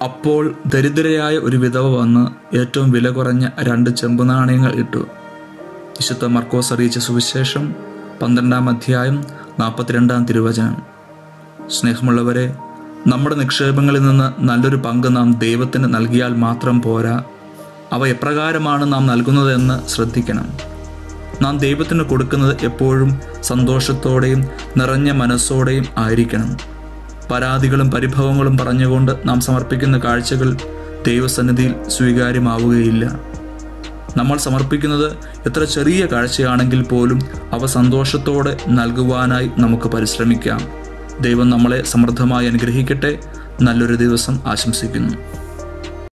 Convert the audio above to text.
അപ്പോൾ ദരിദ്രയായ ഒരു വിധവ വന്ന് ഏറ്റവും വില കുറഞ്ഞ രണ്ട് ചെമ്പ് നാണയങ്ങൾ ഇട്ടു വിശുദ്ധ മർക്കോസ് അറിയിച്ച സുവിശേഷം പന്ത്രണ്ടാം അധ്യായം നാൽപ്പത്തിരണ്ടാം തിരുവചനം സ്നേഹമുള്ളവരെ നമ്മുടെ നിക്ഷേപങ്ങളിൽ നിന്ന് നല്ലൊരു പങ്ക് നാം ദൈവത്തിന് നൽകിയാൽ മാത്രം പോരാ അവ എപ്രകാരമാണ് നാം നൽകുന്നതെന്ന് ശ്രദ്ധിക്കണം നാം ദൈവത്തിന് കൊടുക്കുന്നത് എപ്പോഴും സന്തോഷത്തോടെയും നിറഞ്ഞ മനസ്സോടെയും ആയിരിക്കണം പരാതികളും പരിഭവങ്ങളും പറഞ്ഞുകൊണ്ട് നാം സമർപ്പിക്കുന്ന കാഴ്ചകൾ ദൈവസന്നിധിയിൽ സ്വീകാര്യമാവുകയില്ല നമ്മൾ സമർപ്പിക്കുന്നത് എത്ര ചെറിയ കാഴ്ചയാണെങ്കിൽ പോലും അവ സന്തോഷത്തോടെ നൽകുവാനായി നമുക്ക് പരിശ്രമിക്കാം ദൈവം നമ്മളെ സമൃദ്ധമായി അനുഗ്രഹിക്കട്ടെ നല്ലൊരു ദിവസം ആശംസിക്കുന്നു